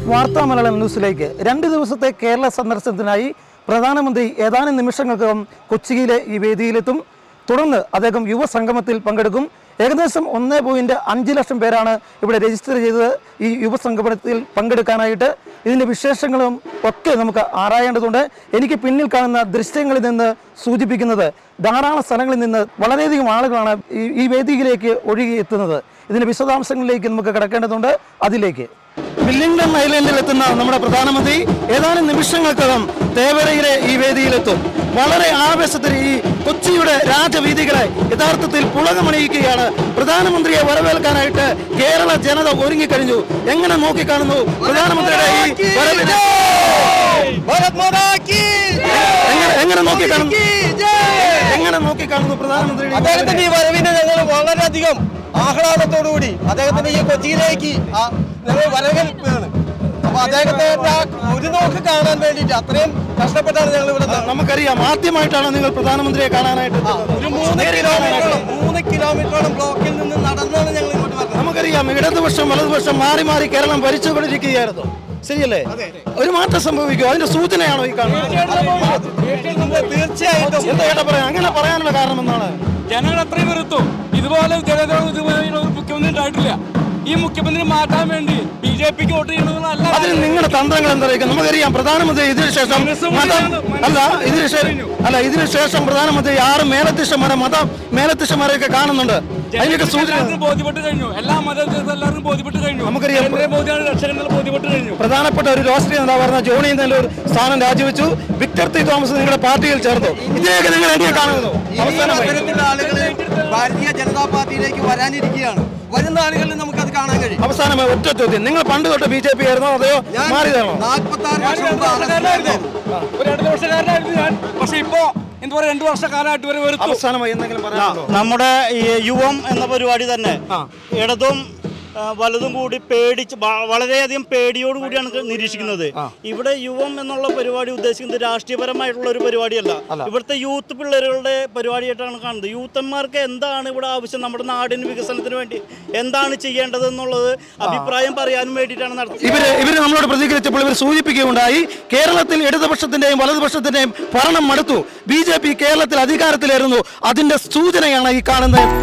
വാർത്താ മലയാളം ന്യൂസിലേക്ക് രണ്ട് ദിവസത്തെ കേരള സന്ദർശനത്തിനായി പ്രധാനമന്ത്രി ഏതാനും നിമിഷങ്ങൾക്കകം കൊച്ചിയിലെ ഈ വേദിയിലെത്തും തുടർന്ന് അദ്ദേഹം യുവസംഗമത്തിൽ പങ്കെടുക്കും ഏകദേശം ഒന്ന് പോയിന്റ് അഞ്ച് ലക്ഷം പേരാണ് ഇവിടെ രജിസ്റ്റർ ചെയ്തത് ഈ യുവസംഗമത്തിൽ പങ്കെടുക്കാനായിട്ട് ഇതിൻ്റെ വിശേഷങ്ങളും ഒക്കെ നമുക്ക് ആരായേണ്ടതുണ്ട് എനിക്ക് പിന്നിൽ കാണുന്ന ദൃശ്യങ്ങളിൽ നിന്ന് സൂചിപ്പിക്കുന്നത് ധാരാളം സ്ഥലങ്ങളിൽ നിന്ന് വളരെയധികം ആളുകളാണ് ഈ ഈ വേദിയിലേക്ക് ഒഴുകി എത്തുന്നത് ഇതിൻ്റെ വിശദാംശങ്ങളിലേക്ക് നമുക്ക് കിടക്കേണ്ടതുണ്ട് അതിലേക്ക് വില്ലിംഗ്ടൺ ഐലൻഡിൽ എത്തുന്ന നമ്മുടെ പ്രധാനമന്ത്രി ഏതാനും നിമിഷങ്ങൾക്കകം തേവരയിലെ ഈ വേദിയിലെത്തും വളരെ ആവേശത്തിൽ ഈ കൊച്ചിയുടെ രാജവീതികളെ യഥാർത്ഥത്തിൽ പുളകമണിയിക്കുകയാണ് പ്രധാനമന്ത്രിയെ വരവേൽക്കാനായിട്ട് കേരള ജനത ഒരുങ്ങിക്കഴിഞ്ഞു എങ്ങനെ നോക്കിക്കാണുന്നു പ്രധാനമന്ത്രിയുടെ ഈ വരവിനെ भारत माता की എങ്ങനെ എങ്ങനെ നോക്കിക്കാണുന്നു എങ്ങനെ നോക്കിക്കാണുന്നു പ്രധാനമന്ത്രിയുടെ ഈ അദ്ദേഹത്തിന്റെ ഈ വരവിനെ ഞങ്ങൾ വളരെയധികം ആഹ്ലാദത്തോടുകൂടി അദ്ദേഹത്തിന്റെ ഈ കൊച്ചിയിലേക്ക് ആ ഞങ്ങൾ വരവേൽക്കുകയാണ് അപ്പൊ അദ്ദേഹത്തെ ആ ഒരു നോക്ക് കാണാൻ വേണ്ടിയിട്ട് അത്രയും കഷ്ടപ്പെട്ടാണ് ഞങ്ങൾ ഇവിടെ വരവിനെ? നമുക്കറിയാം ആദ്യമായിട്ടാണ് നിങ്ങൾ പ്രധാനമന്ത്രിയെ കാണാനായിട്ട് എത്തുന്നത്. ഒരു മൂന്ന് കിലോമീറ്ററോളം മൂന്ന് കിലോമീറ്ററോളം ബ്ലോക്കിൽ നിന്ന് നടന്നാണ് ഞങ്ങൾ ഇങ്ങോട്ട് വരുന്നത് നമുക്കറിയാം ഇടതുപക്ഷം വലതുപക്ഷം മാറി മാറി കേരളം ഭരിച്ചുകൊണ്ടിരിക്കുകയായിരുന്നു ശരിയല്ലേ ഒരു മാറ്റം സംഭവിക്കും അതിന്റെ സൂചനയാണോ ഈ കാണുന്നത് തീർച്ചയായിട്ടും എന്താ ചേട്ടാ പറയാ അങ്ങനെ പറയാനുള്ള കാരണം എന്താണ് ജനങ്ങൾ അത്രയും വെറുത്തു ഇതുപോലെ ജനത ഇതുപോലെ ഒരു മുഖ്യമന്ത്രി ഉണ്ടായിട്ടില്ല ഈ മുഖ്യമന്ത്രി മാറ്റാൻ വേണ്ടി ബി ജെ പിക്ക് വോട്ട് ചെയ്യുന്നതല്ല അതിന് നിങ്ങളുടെ തന്ത്രങ്ങൾ എന്തായിരിക്കും നമുക്കറിയാം പ്രധാനമന്ത്രി ഇതിനു ശേഷം മതം അല്ല ഇതിനു ശേഷം അല്ല ഇതിനു ശേഷം പ്രധാനമന്ത്രി ആറ് മേലധ്യക്ഷന്മാരെ മത മേലധ്യക്ഷന്മാരെയൊക്കെ കാണുന്നുണ്ട് അതിനൊക്കെ സൂചന എല്ലാവർക്കും ബോധ്യപ്പെട്ട് കഴിഞ്ഞു എല്ലാ മതത്തിലും എല്ലാവർക്കും ബോധ്യപ്പെട്ട് കഴിഞ്ഞു നമുക്കറിയാം. മോദിയാണ് രക്ഷകന്മാർ ബോധ്യപ്പെട്ട് കഴിഞ്ഞു പ്രധാനപ്പെട്ട ഒരു രാഷ്ട്രീയ നേതാവായിരുന്ന ജോണി നെല്ലൂർ സ്ഥാനം രാജിവെച്ചു വിക്ടർ ടി തോമസ് നിങ്ങളുടെ പാർട്ടിയിൽ ചേർന്നു ഇതിനെയൊക്കെ നിങ്ങൾ എങ്ങനെ കാണുന്നു ഈ അവസരത്തിലുള്ള ആളുകൾ ഭാരതീയ ജനതാ പാർട്ടിയിലേക്ക് വരാനിരിക്കുകയാണ് വരുന്ന ആളുകളിൽ നമുക്കത് കാണാൻ കഴിയും അവസാനമായി ഒറ്റ ചോദ്യം നിങ്ങൾ പണ്ട് തൊട്ട് ബി ജെ പി ആയിരുന്നോ അതെയോ മാറിയതാണോ നാൽപ്പത്തി ആറ് വർഷം മുമ്പ് വർഷക്കാരനായിരുന്നു. ഒരു രണ്ട് വർഷക്കാരനായിരുന്നു ഞാൻ പക്ഷെ ഇപ്പോ എന്താ പറയാ രണ്ടു വർഷക്കാലമായിട്ട് വരെ വെറുത്തു അവസാനമായി എന്തെങ്കിലും പറയാനുണ്ടോ നമ്മുടെ ഈ യുവം എന്ന പരിപാടി തന്നെ ഇടതും ആ, വലതും കൂടി പേടിച്ച് വ- വളരെയധികം പേടിയോട് കൂടിയാണ് ഇത് നിരീക്ഷിക്കുന്നത് ഇവിടെ യുവം എന്നുള്ള പരിപാടി ഉദ്ദേശിക്കുന്നത് രാഷ്ട്രീയപരമായിട്ടുള്ള ഒരു പരിപാടിയല്ല ഇവിടുത്തെ യൂത്ത് പിള്ളേരുടെ പരിപാടിയായിട്ടാണ് കാണുന്നത് യൂത്തന്മാർക്ക് എന്താണ് ഇവിടെ ആവശ്യം നമ്മുടെ നാടിന് വികസനത്തിന് വേണ്ടി എന്താണ് ചെയ്യേണ്ടത് എന്നുള്ളത് അഭിപ്രായം പറയാനും വേണ്ടിയിട്ടാണ് നടത്തുന്നത് ഇവര് ഇവര് നമ്മളോട് പ്രതികരിച്ചപ്പോൾ ഇവർ സൂചിപ്പിക്കുകയുണ്ടായി കേരളത്തിൽ ഇടതുപക്ഷത്തിന്റെയും വലതുപക്ഷത്തിന്റെയും ഭരണം മടുത്തു ബി ജെ പി കേരളത്തിൽ അധികാരത്തിലായിരുന്നു അതിന്റെ സൂചനയാണ് ഈ കാണുന്ന